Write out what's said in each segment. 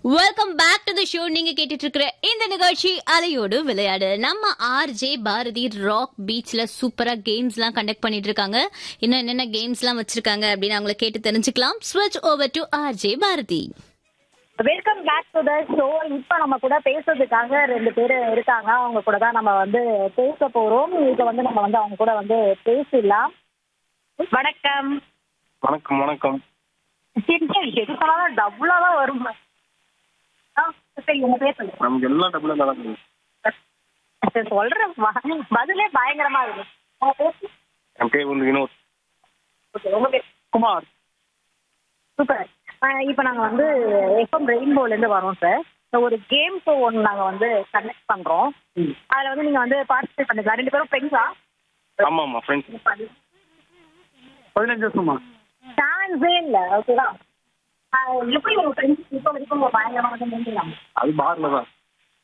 Welcome back to the show நீங்க கேட்டுட்டு இருக்கிற இந்த நிகழ்ச்சி அலையோடு விளையாடு நம்ம ஆர்ஜே பாரதி ராக் பீச்ல சூப்பரா கேம்ஸ் எல்லாம் கண்டக்ட் பண்ணிட்டு இருக்காங்க இன்னும் என்னென்ன கேம்ஸ் எல்லாம் வச்சிருக்காங்க அப்படின்னு அவங்கள கேட்டு தெரிஞ்சுக்கலாம் ஸ்விட்ச் over to RJ Bharathi welcome back to the show இப்போ நம்ம கூட பேசுறதுக்காக ரெண்டு பேர் இருக்காங்க அவங்க கூட தான் நம்ம வந்து பேச போறோம் இப்போ வந்து நம்ம வந்து அவங்க கூட வந்து பேசிடலாம் வணக்கம் வணக்கம் வணக்கம் சரி எது சொன்னாலும் டபுளா தான் வரும் ஆ, சரி உங்க பேர் சொல்லுங்க நமக்கு எல்லாம் டபுளாக நடக்குது சரி, சொல்ற ப- பதிலே பயங்கரமா இருக்கு உங்க பேர் என் பேர் வந்து வினோத் ஓகே உங்க பேர் குமார் சூப்பர் இப்போ நாங்கள் வந்து எஃப்எம் ரெயின்போலேருந்து வரோம் சார் ஒரு கேம் ஷோ ஒன்று நாங்கள் வந்து கண்டக்ட் பண்ணுறோம் அதில் வந்து நீங்கள் வந்து பார்ட்டிசிபேட் பண்ணிக்கலாம் ரெண்டு பேரும் ஃப்ரெண்ட்ஸா ஆமாம் ஆமாம் ஃப்ரெண்ட்ஸ் பதினஞ்சு வருஷமா சான்ஸே இல்லை ஓகேவா எப்படி உங்கள் ஃப்ரெண்ட்ஸ் இப்போ வரைக்கும் உங்கள் பயங்கரமாக வந்து நின்றுலாம் அது பாரில் தான்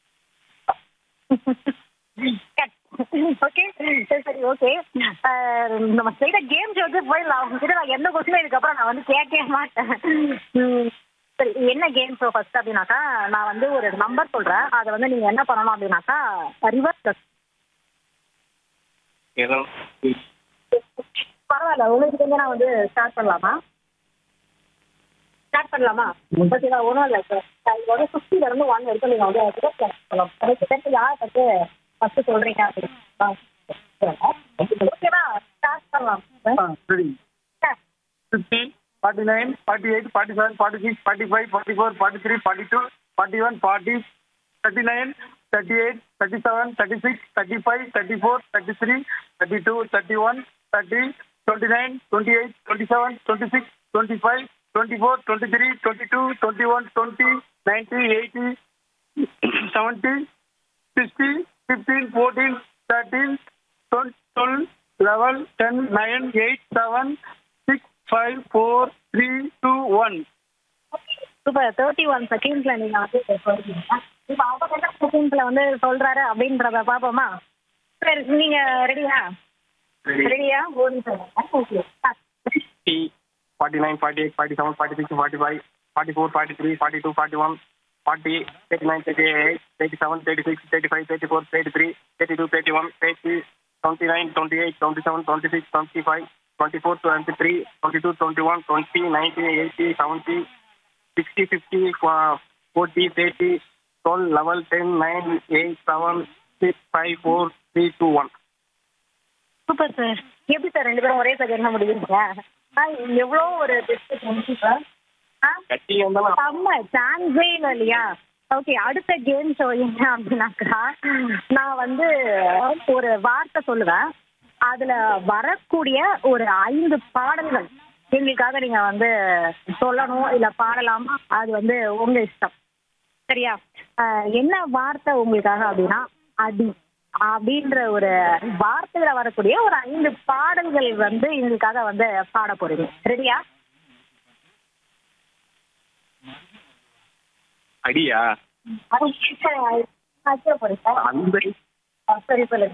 ஓகே சரி சரி ஓகே நம்ம செய்த கேம் ஷோக்கு போயிடலாம் உங்ககிட்ட நான் எந்த கொஸ்டினும் இதுக்கப்புறம் நான் வந்து கேட்கவே மாட்டேன் ம், சரி என்ன கேம் ஷோ ஃபர்ஸ்ட் அப்படின்னாக்கா நான் வந்து ஒரு நம்பர் சொல்கிறேன் அதை வந்து நீங்கள் என்ன பண்ணணும் அப்படின்னாக்கா ரிவர்ஸ் ஏதோ பரவாயில்ல உங்களுக்கு வந்து நான் வந்து ஸ்டார்ட் பண்ணலாமா ஸ்டார்ட் பண்ணலாமா ஓகேவா ஒன்றும் இல்லை சார் இது வந்து ஃபிஃப்டில இருந்து ஒன் வரைக்கும் நீங்கள் வந்து ரிவர்ஸ் பண்ணலாம் அதுக்கு யார் ஃபஸ்ட்டு ஃபஸ்ட்டு சொல்கிறீங்க அப்படின்னு ஓகேவா ஸ்டார்ட் பண்ணலாம் சார் சரி sir fifty forty nine forty eight forty seven forty six forty five forty four forty three forty two forty one forty thirty nine thirty eight thirty seven thirty six thirty five thirty four thirty three thirty two thirty one thirty twenty nine twenty eight twenty seven twenty six twenty five twenty four twenty three twenty two twenty one twenty ninety eighty seventy sixty fifteen fourteen thirteen twelve twelve eleven ten nine eight seven six five four three two one super thirty one செகண்ட்ஸ்ல நீங்க வந்து சொல்றீங்க இப்போ அவர் என்ன செகண்ட்ஸ்ல வந்து சொல்றாரு அப்படின்றத பார்ப்போமா சரி நீங்க ரெடியா ரெடியா ஒரு நிமிஷம் okay fifty forty nine forty eight forty seven forty six forty five forty four forty three forty two forty one forty thirty nine thirty eight thirty seven thirty six thirty five thirty four thirty three thirty two thirty one thirty twenty nine twenty eight twenty seven twenty six twenty five twenty four twenty three twenty two twenty one twenty ninety eighty seventy sixty fifty forty thirty twelve eleven ten nine eight seven six five four three two one super sir எப்படி sir ரெண்டு பேரும் ஒரே செகண்ட்ல முடியுங்க ஆ எவ்வளோ ஒரு best friends sir ஆ கட்டி வந்தாலும் செம்ம சான்ஸே இல்லை இல்லையா ஓகே அடுத்த கேம் ஷோ என்ன அப்படின்னாக்கா நான் வந்து ஒரு வார்த்தை சொல்லுவேன் அதில் வரக்கூடிய ஒரு ஐந்து பாடல்கள் எங்களுக்காக நீங்கள் வந்து சொல்லணும் இல்லை பாடலாம் அது வந்து உங்கள் இஷ்டம் சரியா அஹ் என்ன வார்த்தை உங்களுக்காக அப்படின்னா அடி அப்படின்ற ஒரு வார்த்தையில வரக்கூடிய ஒரு ஐந்து பாடல்கள் வந்து எங்களுக்காக வந்து பாட போறீங்க ரெடியா அடியா போறேன் சார் அந்த ஆ, சரி சொல்லுங்க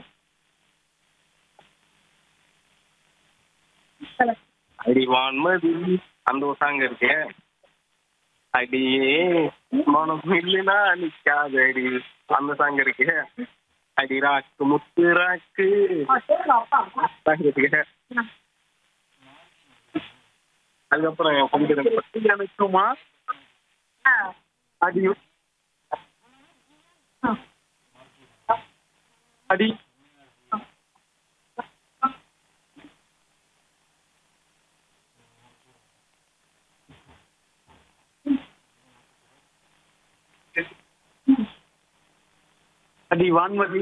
சொல்லுங்க. அடி வான்மதி அந்த ஒரு சாங் இருக்கு அடியே மனம் இல்லைனா நிக்காதடி அந்த சாங் இருக்கு அடி ராக்கு முத்து ராக்கு ஆ, சொல்லுங்க, அப்பா, அப்பா. சாங் இருக்கு அதுக்கப்புறம் என் கொஞ்சம் எனக்குமா ஆ, அடி ஆ. அடி அடி வான்மதி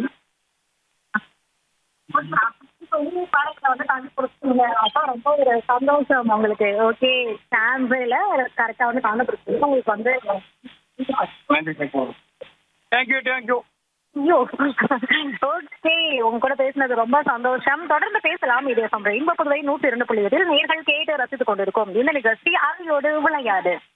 சொல்லி பாடல்களை வந்து கண்டுபிடிச்சிங்க அப்பா ரொம்ப ஒரு சந்தோஷம் உங்களுக்கு ஓகே சாம்பிள் கரெக்டாக வந்து கண்டுபிடிச்சிங்க உங்களுக்கு வந்து நன்றி தேங்க்யூ தேங்க்யூ ஐயோ ஓகே உங்க கூட பேசினது ரொம்ப சந்தோஷம் தொடர்ந்து பேசலாம் இது ரெயின்போ புதுவை நூற்றி இரண்டு புள்ளி எட்டில் நேர்கள் கேட்டு ரசித்துக் கொண்டிருக்கும் இந்த நிகழ்ச்சி அவையோடு விளையாடு